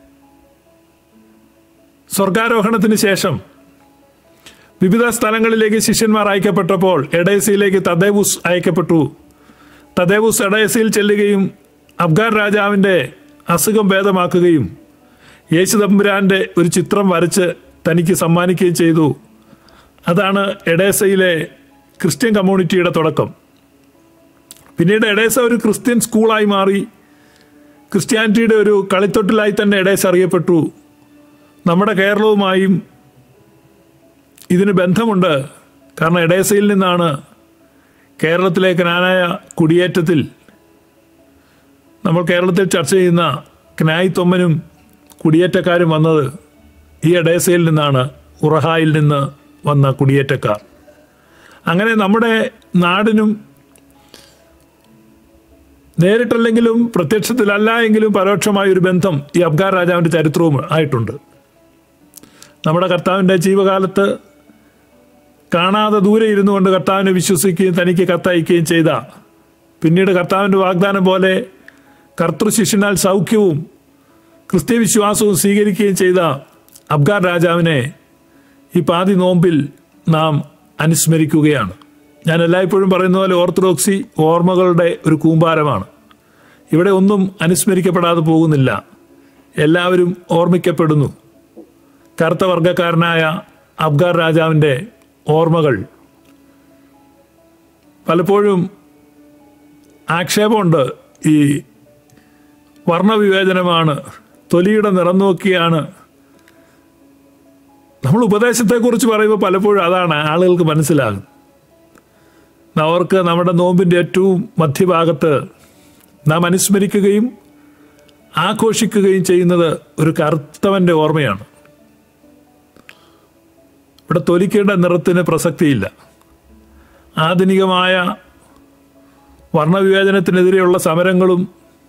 സ്വർഗാരോഹണത്തിന് ശേഷം വിവിധ സ്ഥലങ്ങളിലേക്ക് ശിഷ്യന്മാർ അയക്കപ്പെട്ടപ്പോൾ എഡേസിയിലേക്ക് തദേവുസ് അയക്കപ്പെട്ടു തദേവുസ് എഡേസിയിൽ ചെല്ലുകയും അഫ്ഗാൻ രാജാവിൻ്റെ അസുഖം ഭേദമാക്കുകയും യേശു തമ്പുരാൻ്റെ ഒരു ചിത്രം വരച്ച് തനിക്ക് സമ്മാനിക്കുകയും ചെയ്തു അതാണ് എഡേസയിലെ ക്രിസ്ത്യൻ കമ്മ്യൂണിറ്റിയുടെ തുടക്കം പിന്നീട് എഡേസ ഒരു ക്രിസ്ത്യൻ സ്കൂളായി മാറി ക്രിസ്ത്യാനിറ്റിയുടെ ഒരു കളിത്തൊട്ടിലായി തന്നെ എഡേസ അറിയപ്പെട്ടു നമ്മുടെ കേരളവുമായും ഇതിന് ബന്ധമുണ്ട് കാരണം എഡേസയിൽ നിന്നാണ് കേരളത്തിലെ കനാനായ കുടിയേറ്റത്തിൽ നമ്മൾ കേരളത്തിൽ ചർച്ച ചെയ്യുന്ന ക്നായി തൊമ്മനും കുടിയേറ്റക്കാരും വന്നത് ഈ എഡേസയിൽ നിന്നാണ് ഉറഹായിൽ നിന്ന് വന്ന കുടിയേറ്റക്കാർ അങ്ങനെ നമ്മുടെ നാടിനും നേരിട്ടല്ലെങ്കിലും പ്രത്യക്ഷത്തിലല്ല എങ്കിലും പരോക്ഷമായ ഒരു ബന്ധം ഈ അഫ്ഗാൻ രാജാവിൻ്റെ ചരിത്രവും ആയിട്ടുണ്ട് നമ്മുടെ കർത്താവിൻ്റെ ജീവകാലത്ത് കാണാതെ ദൂരെ ഇരുന്നു കൊണ്ട് കർത്താവിനെ വിശ്വസിക്കുകയും തനിക്ക് കത്തയക്കുകയും ചെയ്ത പിന്നീട് കർത്താവിൻ്റെ വാഗ്ദാനം പോലെ കർത്തൃശിഷ്യനാൽ സൗഖ്യവും ക്രിസ്ത്യവിശ്വാസവും സ്വീകരിക്കുകയും ചെയ്ത അഫ്ഗാൻ രാജാവിനെ ഈ പാതി നോമ്പിൽ നാം അനുസ്മരിക്കുകയാണ് ഞാൻ എല്ലായ്പ്പോഴും പറയുന്ന പോലെ ഓർത്തഡോക്സി ഓർമ്മകളുടെ ഒരു കൂമ്പാരമാണ് ഇവിടെ ഒന്നും അനുസ്മരിക്കപ്പെടാതെ പോകുന്നില്ല എല്ലാവരും ഓർമ്മിക്കപ്പെടുന്നു കറുത്ത വർഗക്കാരനായ അഫ്ഗാൻ രാജാവിൻ്റെ ഓർമ്മകൾ പലപ്പോഴും ആക്ഷേപമുണ്ട് ഈ വർണ്ണവിവേചനമാണ് തൊലിയുടെ നിറം നോക്കിയാണ് നമ്മൾ ഉപദേശത്തെക്കുറിച്ച് പറയുമ്പോൾ പലപ്പോഴും അതാണ് ആളുകൾക്ക് മനസ്സിലാകും അവർക്ക് നമ്മുടെ നോമ്പിൻ്റെ ഏറ്റവും മധ്യഭാഗത്ത് നാം അനുസ്മരിക്കുകയും ആഘോഷിക്കുകയും ചെയ്യുന്നത് ഒരു കറുത്തവൻ്റെ ഓർമ്മയാണ് ഇവിടെ തൊലിക്കേണ്ട നിറത്തിന് പ്രസക്തിയില്ല ആധുനികമായ വർണ്ണവിവേചനത്തിനെതിരെയുള്ള സമരങ്ങളും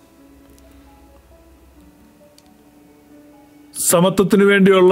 സമത്വത്തിനു വേണ്ടിയുള്ള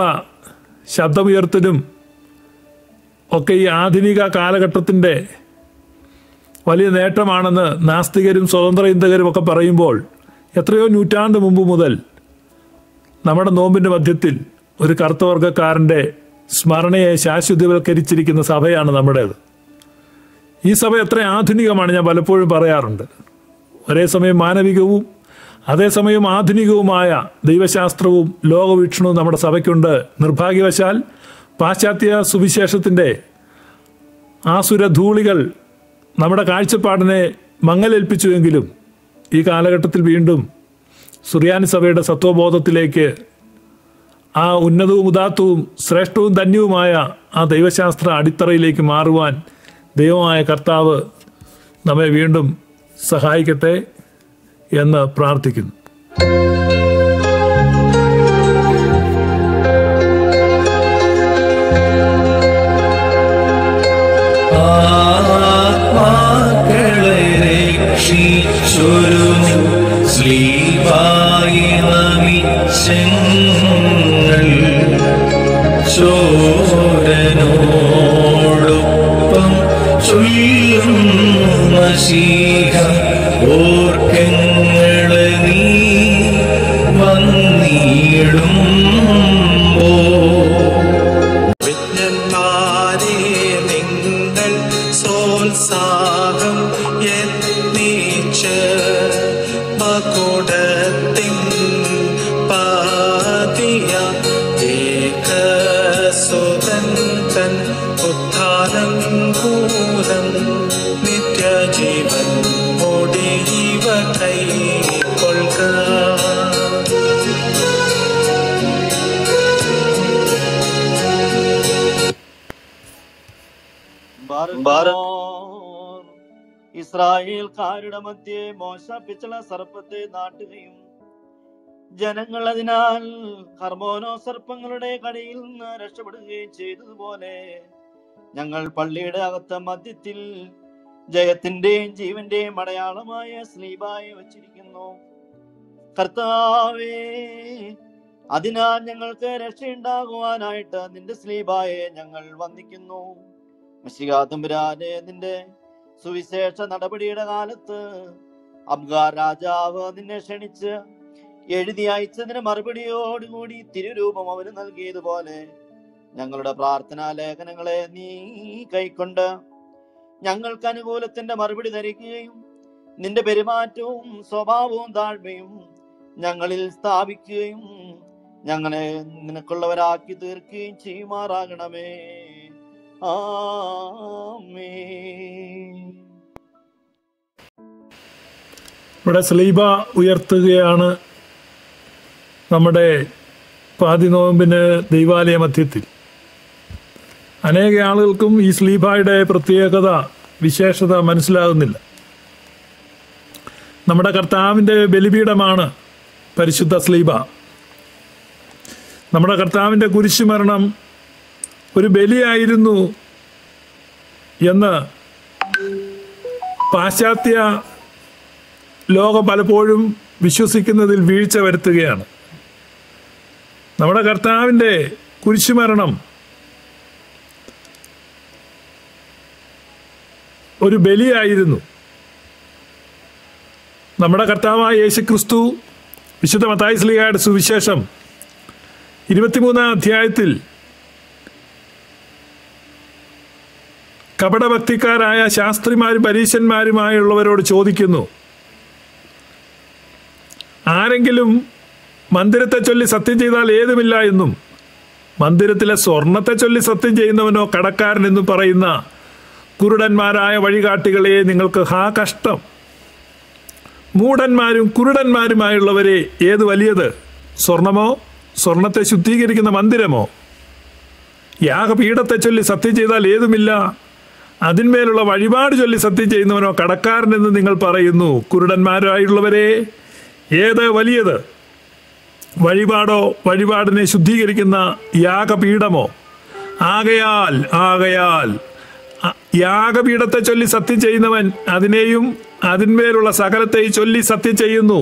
ശബ്ദമുയർത്തലും ഒക്കെ ഈ ആധുനിക കാലഘട്ടത്തിൻ്റെ വലിയ നേട്ടമാണെന്ന് നാസ്തികരും സ്വതന്ത്ര ചിന്തകരും ഒക്കെ പറയുമ്പോൾ എത്രയോ നൂറ്റാണ്ട് മുമ്പ് മുതൽ നമ്മുടെ നോമ്പിന്റെ മധ്യത്തിൽ ഒരു കറുത്തവർഗക്കാരന്റെ സ്മരണയെ ശാശ്വതവൽക്കരിച്ചിരിക്കുന്ന സഭയാണ് നമ്മുടേത് ഈ സഭ എത്ര ആധുനികമാണ് ഞാൻ പലപ്പോഴും പറയാറുണ്ട് ഒരേ സമയം മാനവികവും അതേസമയം ആധുനികവുമായ ദൈവശാസ്ത്രവും ലോകവീക്ഷണവും നമ്മുടെ സഭയ്ക്കുണ്ട് നിർഭാഗ്യവശാൽ പാശ്ചാത്യ സുവിശേഷത്തിൻ്റെ ആസുരധൂളികൾ നമ്മുടെ കാഴ്ചപ്പാടിനെ മങ്ങലേൽപ്പിച്ചുവെങ്കിലും ഈ കാലഘട്ടത്തിൽ വീണ്ടും സുറിയാനി സഭയുടെ സത്വബോധത്തിലേക്ക് ആ ഉന്നതവും ഉദാത്തവും ശ്രേഷ്ഠവും ധന്യവുമായ ആ ദൈവശാസ്ത്ര അടിത്തറയിലേക്ക് മാറുവാൻ ദൈവമായ കർത്താവ് നമ്മെ വീണ്ടും സഹായിക്കട്ടെ എന്ന് പ്രാർത്ഥിക്കുന്നു ആത്മാക്കളെ രക്ഷിച്ചൊരു ശ്രീവായി നമിച്ചങ്ങൾ ചോരനോടൊപ്പം ചൊല്ലുന്നു മശീഹ ഓർക്കങ്ങളെ നീ വന്നിടുമ്പോ വിജ്ഞന്മാരെ നിങ്ങൾ സോത്സാഹം യത്നിച്ച് മകുടത്തിൻ പാതിയ ഏകസുതൻ തൻ ഉദ്ധാനങ്കൂലം നിത്യജീവൻ ഒടിയവ കൈക്കൊള്ളുക ഭാരതോർ ഇസ്രായേൽക്കാരുടെ മധ്യേ മോശ പിച്ചള സർപ്പത്തെ നാട്ടുകയും ജനങ്ങൾ അതിനാൽ ഹർമോനോ സർപ്പങ്ങളുടെ കടിയിൽ നിന്ന് രക്ഷപ്പെടുകയും ചെയ്തതുപോലെ ഞങ്ങൾ പള്ളിയുടെ അകത്ത മധ്യത്തിൽ ജയത്തിന്റെയും ജീവന്റെയും അടയാളമായ സ്ലീബായി വച്ചിരിക്കുന്നു കർത്താവേ അതിനാൽ ഞങ്ങൾക്ക് രക്ഷയുണ്ടാകുവാനായിട്ട് നിന്റെ സ്ലീബായെ ഞങ്ങൾ വന്ദിക്കുന്നു മിശികാതമ്പുരാനെ നിന്റെ സുവിശേഷ നടപടിയുടെ കാലത്ത് അബ്ഗാർ രാജാവ് നിന്നെ ക്ഷണിച്ച് എഴുതി അയച്ചതിന് മറുപടിയോടുകൂടി തിരുരൂപം അവന് നൽകിയതുപോലെ ഞങ്ങളുടെ പ്രാർത്ഥനാ ലേഖനങ്ങളെ നീ കൈക്കൊണ്ട് ഞങ്ങൾക്ക് അനുകൂലത്തിന്റെ മറുപടി ധരിക്കുകയും നിന്റെ പെരുമാറ്റവും സ്വഭാവവും താഴ്മയും ഞങ്ങളിൽ സ്ഥാപിക്കുകയും ഞങ്ങളെ നിനക്കുള്ളവരാക്കി തീർക്കുകയും ചെയ്യുമാറാകണമേ ആമേൻ ഇവിടെ സ്ലീബ ഉയർത്തുകയാണ് നമ്മുടെ പാതി നോമ്പിന് ദൈവാലയ മധ്യത്തിൽ അനേക ആളുകൾക്കും ഈ സ്ലീബായുടെ പ്രത്യേകത വിശേഷത മനസ്സിലാകുന്നില്ല നമ്മുടെ കർത്താവിൻ്റെ ബലിപീഠമാണ് പരിശുദ്ധ സ്ലീബ നമ്മുടെ കർത്താവിൻ്റെ കുരിശുമരണം ഒരു ബലിയായിരുന്നു എന്ന് പാശ്ചാത്യ ലോകം പലപ്പോഴും വിശ്വസിക്കുന്നതിൽ വീഴ്ച വരുത്തുകയാണ് നമ്മുടെ കർത്താവിൻ്റെ കുരിശുമരണം ഒരു ബലിയായിരുന്നു നമ്മുടെ കർത്താവായ യേശു ക്രിസ്തു വിശുദ്ധ മത്തായി സ്ലിഹയുടെ സുവിശേഷം ഇരുപത്തിമൂന്നാം അധ്യായത്തിൽ കപടഭക്തിക്കാരായ ശാസ്ത്രിമാരും പരീശന്മാരുമായുള്ളവരോട് ചോദിക്കുന്നു ആരെങ്കിലും മന്ദിരത്തെ ചൊല്ലി സത്യം ചെയ്താൽ ഏതുമില്ല എന്നും മന്ദിരത്തിലെ സ്വർണത്തെ ചൊല്ലി സത്യം ചെയ്യുന്നവനോ കടക്കാരൻ എന്നും പറയുന്ന കുരുടന്മാരായ വഴികാട്ടികളെ നിങ്ങൾക്ക് ഹാ കഷ്ടം മൂടന്മാരും കുരുടന്മാരുമായുള്ളവരെ ഏത് വലിയത് സ്വർണമോ സ്വർണത്തെ ശുദ്ധീകരിക്കുന്ന മന്ദിരമോ യാഗപീഠത്തെ ചൊല്ലി സത്യം ചെയ്താൽ ഏതുമില്ല അതിന്മേലുള്ള വഴിപാട് ചൊല്ലി സത്യം ചെയ്യുന്നവനോ കടക്കാരനെന്ന് നിങ്ങൾ പറയുന്നു കുരുടന്മാരായുള്ളവരെ ഏത് വലിയത് വഴിപാടോ വഴിപാടിനെ ശുദ്ധീകരിക്കുന്ന യാഗപീഠമോ ആകയാൽ ആകയാൽ അ- യാഗപീഠത്തെ ചൊല്ലി സത്യം ചെയ്യുന്നവൻ അതിനെയും അതിന്മേലുള്ള സകലത്തെയും ചൊല്ലി സത്യം ചെയ്യുന്നു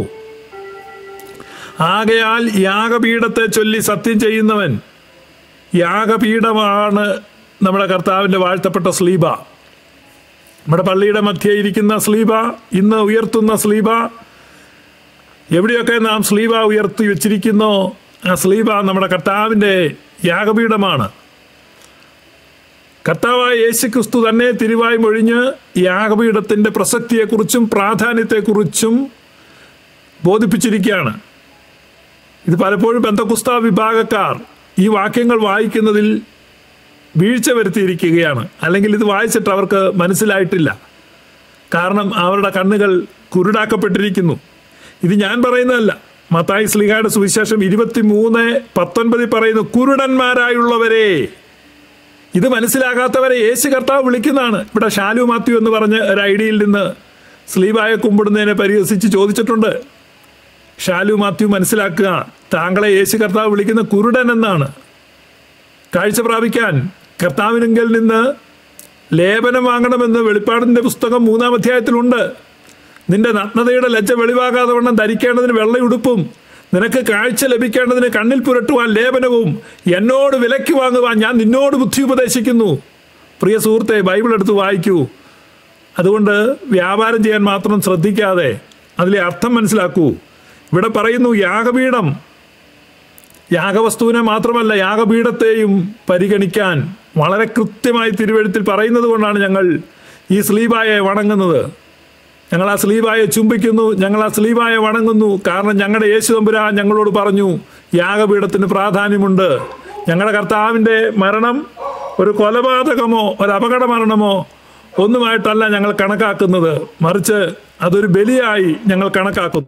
ആകയാൽ യാഗപീഠത്തെ ചൊല്ലി സത്യം ചെയ്യുന്നവൻ യാഗപീഠമാണ് നമ്മുടെ കർത്താവിൻ്റെ വാഴ്ത്തപ്പെട്ട സ്ലീബ നമ്മുടെ പള്ളിയുടെ മധ്യേ ഇരിക്കുന്ന സ്ലീബ ഇന്ന് ഉയർത്തുന്ന സ്ലീബ എവിടെയൊക്കെ നാം സ്ലീബ ഉയർത്തി വെച്ചിരിക്കുന്നോ ആ സ്ലീബ നമ്മുടെ കർത്താവിൻ്റെ യാഗപീഠമാണ് കർത്താവായ യേശു ക്രിസ്തു തന്നെ തിരുവായി മൊഴിഞ്ഞ് യാഗപീഠത്തിൻ്റെ പ്രസക്തിയെക്കുറിച്ചും പ്രാധാന്യത്തെക്കുറിച്ചും ബോധിപ്പിച്ചിരിക്കുകയാണ് ഇത് പലപ്പോഴും ബന്ധകുസ്ത വിഭാഗക്കാർ ഈ വാക്യങ്ങൾ വായിക്കുന്നതിൽ വീഴ്ച വരുത്തിയിരിക്കുകയാണ് അല്ലെങ്കിൽ ഇത് വായിച്ചിട്ട് അവർക്ക് മനസ്സിലായിട്ടില്ല കാരണം അവരുടെ കണ്ണുകൾ കുരുടാക്കപ്പെട്ടിരിക്കുന്നു ഇത് ഞാൻ പറയുന്നതല്ല മത്തായി സ്ലിഹായുടെ സുവിശേഷം ഇരുപത്തി മൂന്ന് പത്തൊൻപതിൽ പറയുന്നു കുരുടന്മാരായുള്ളവരെ ഇത് മനസ്സിലാകാത്തവരെ യേശു കർത്താവ് വിളിക്കുന്നതാണ് ഇവിടെ ഷാലു മാത്യു എന്ന് പറഞ്ഞ ഒരു ഐഡിയയിൽ നിന്ന് സ്ലീബായെ കുമ്പിടുന്നതിനെ പരിഹസിച്ച് ചോദിച്ചിട്ടുണ്ട് ഷാലു മാത്യു മനസ്സിലാക്കുക താങ്കളെ യേശു കർത്താവ് വിളിക്കുന്ന കുരുടൻ എന്നാണ് കാഴ്ച പ്രാപിക്കാൻ കർത്താവിനെങ്കിൽ നിന്ന് ലേപനം വാങ്ങണമെന്ന് വെളിപ്പാടിൻ്റെ പുസ്തകം മൂന്നാം അധ്യായത്തിലുണ്ട് നിന്റെ നഗ്നതയുടെ ലജ്ജ വെളിവാകാതെ വണ്ണം ധരിക്കേണ്ടതിന് വെള്ളയുടുപ്പും നിനക്ക് കാഴ്ച ലഭിക്കേണ്ടതിന് കണ്ണിൽ പുരട്ടുവാൻ ലേപനവും എന്നോട് വിലയ്ക്ക് വാങ്ങുവാൻ ഞാൻ നിന്നോട് ബുദ്ധി ഉപദേശിക്കുന്നു പ്രിയ സുഹൃത്തെ ബൈബിൾ എടുത്ത് വായിക്കൂ അതുകൊണ്ട് വ്യാപാരം ചെയ്യാൻ മാത്രം ശ്രദ്ധിക്കാതെ അതിലെ അർത്ഥം മനസ്സിലാക്കൂ ഇവിടെ പറയുന്നു യാഗപീഠം യാഗവസ്തുവിനെ മാത്രമല്ല യാഗപീഠത്തെയും പരിഗണിക്കാൻ വളരെ കൃത്യമായി തിരുവഴുത്തിൽ പറയുന്നത് കൊണ്ടാണ് ഞങ്ങൾ ഈ സ്ലീബായെ വണങ്ങുന്നത് ഞങ്ങൾ ആ സ്ലീബായെ ചുംബിക്കുന്നു ഞങ്ങൾ ആ സ്ലീബായെ വണങ്ങുന്നു കാരണം ഞങ്ങളുടെ യേശു തമ്പുരാൻ ഞങ്ങളോട് പറഞ്ഞു യാഗപീഠത്തിന് പ്രാധാന്യമുണ്ട് ഞങ്ങളുടെ കർത്താവിൻ്റെ മരണം ഒരു കൊലപാതകമോ ഒരു അപകട മരണമോ ഒന്നുമായിട്ടല്ല ഞങ്ങൾ കണക്കാക്കുന്നത് മറിച്ച് അതൊരു ബലിയായി ഞങ്ങൾ കണക്കാക്കുന്നു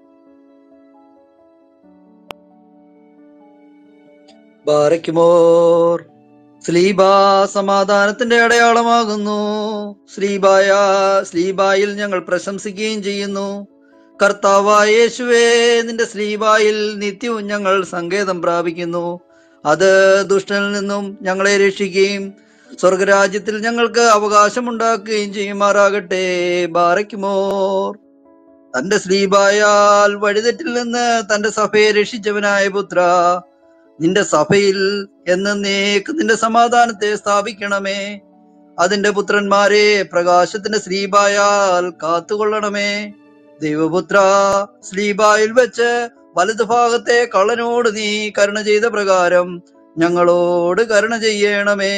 ബാരയ്ക്കുമോർ സ്ലീബ സമാധാനത്തിന്റെ അടയാളമാകുന്നു സ്ലീബായ സ്ലീബായിൽ ഞങ്ങൾ പ്രശംസിക്കുകയും ചെയ്യുന്നു കർത്താവായ യേശുവേ നിന്റെ സ്ലീബായിൽ നിത്യവും ഞങ്ങൾ സങ്കേതം പ്രാപിക്കുന്നു അത് ദുഷ്ടനിൽ നിന്നും ഞങ്ങളെ രക്ഷിക്കുകയും സ്വർഗരാജ്യത്തിൽ ഞങ്ങൾക്ക് അവകാശമുണ്ടാക്കുകയും ചെയ്യുമാറാകട്ടെ ബാരയ്ക്കുമോർ തന്റെ സ്ലീബായാൽ വഴിതെറ്റിൽ നിന്ന് തന്റെ സഭയെ രക്ഷിച്ചവനായ പുത്ര നിന്റെ സഭയിൽ എന്നേക്ക് നിന്റെ സമാധാനത്തെ സ്ഥാപിക്കണമേ അതിന്റെ പുത്രന്മാരെ പ്രകാശത്തിന്റെ ശ്രീബായാൽ കാത്തുകൊള്ളണമേ ദൈവപുത്ര ശ്രീബായിൽ വെച്ച് വലതുഭാഗത്തെ കള്ളനോട് നീ കരുണ ചെയ്ത പ്രകാരം ഞങ്ങളോട് കരുണ ചെയ്യണമേ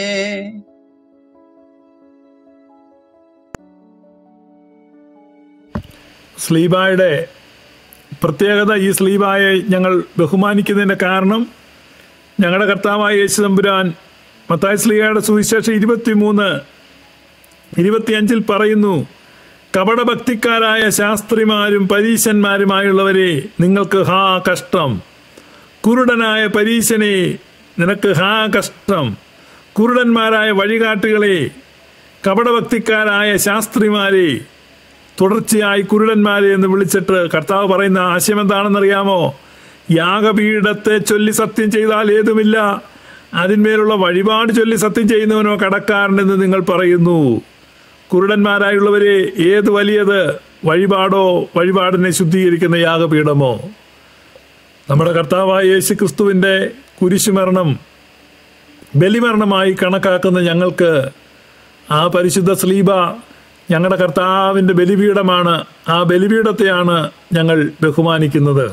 സ്ലീബായുടെ പ്രത്യേകത ഈ സ്ലീബായെ ഞങ്ങൾ ബഹുമാനിക്കുന്നതിൻ്റെ കാരണം ഞങ്ങളുടെ കർത്താവായ യേശു തമ്പുരാൻ മത്തായ സ്ലീഹയുടെ സുവിശേഷം ഇരുപത്തിമൂന്ന് ഇരുപത്തിയഞ്ചിൽ പറയുന്നു കപടഭക്തിക്കാരായ ശാസ്ത്രിമാരും പരീശന്മാരുമായുള്ളവരെ നിങ്ങൾക്ക് ഹാ കഷ്ടം കുരുടനായ പരീശനെ നിനക്ക് ഹാ കഷ്ടം കുരുടന്മാരായ വഴികാട്ടുകളെ കപടഭക്തിക്കാരായ ശാസ്ത്രിമാരെ തുടർച്ചയായി കുരുടന്മാരെ എന്ന് വിളിച്ചിട്ട് കർത്താവ് പറയുന്ന ആശയം എന്താണെന്നറിയാമോ യാഗപീഠത്തെ ചൊല്ലി സത്യം ചെയ്താൽ ഏതുമില്ല അതിന്മേലുള്ള വഴിപാട് ചൊല്ലി സത്യം ചെയ്യുന്നവനോ കടക്കാരനെന്ന് നിങ്ങൾ പറയുന്നു കുരുടന്മാരായുള്ളവരെ ഏത് വലിയത് വഴിപാടോ വഴിപാടിനെ ശുദ്ധീകരിക്കുന്ന യാഗപീഠമോ നമ്മുടെ കർത്താവായ യേശു ക്രിസ്തുവിൻ്റെ കുരിശുമരണം ബലിമരണമായി കണക്കാക്കുന്ന ഞങ്ങൾക്ക് ആ പരിശുദ്ധ സ്ലീബ ഞങ്ങളുടെ കർത്താവിൻ്റെ ബലിപീഠമാണ് ആ ബലിപീഠത്തെയാണ് ഞങ്ങൾ ബഹുമാനിക്കുന്നത്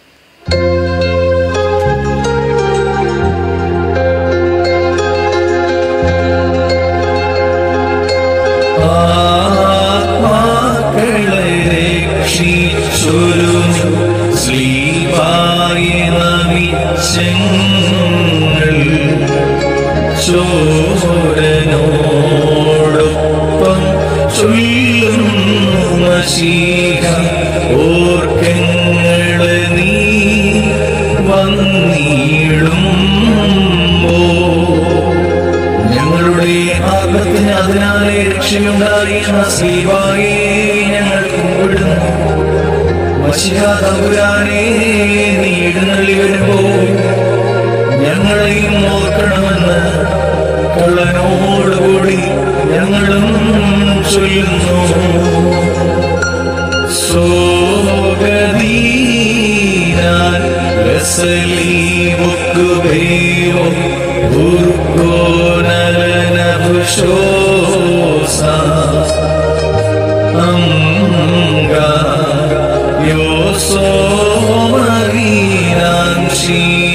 ആത്മാക്കളെ രക്ഷിച്ചൊരു ശ്രീവായ നമിച്ചങ്ങൾ ചോരനോടൊപ്പം ചൊല്ലുന്നു മശീഹ ഓർക്കങ്ങളെ നീ വന്നിടുമ്പോ ഞങ്ങളുടെ ആപത്തിന് അതിനാലെ രക്ഷയുണ്ടായിരുന്ന ശ്രീവായെ ഞങ്ങൾ കുമ്പിടുന്നു മഷികാതമ്പുരാനെ നീ എഴുന്നള്ളി വരുമ്പോ ഞങ്ങളെയും ഓർക്കണമെന്ന് കള്ളനോടുകൂടി ഞങ്ങളും ചൊല്ലുന്നു സോഗദീനാൻ ലസലീമുക്കുബേയോ ഉർക്കോനലനഭുഷോസ സോമവീരാംശി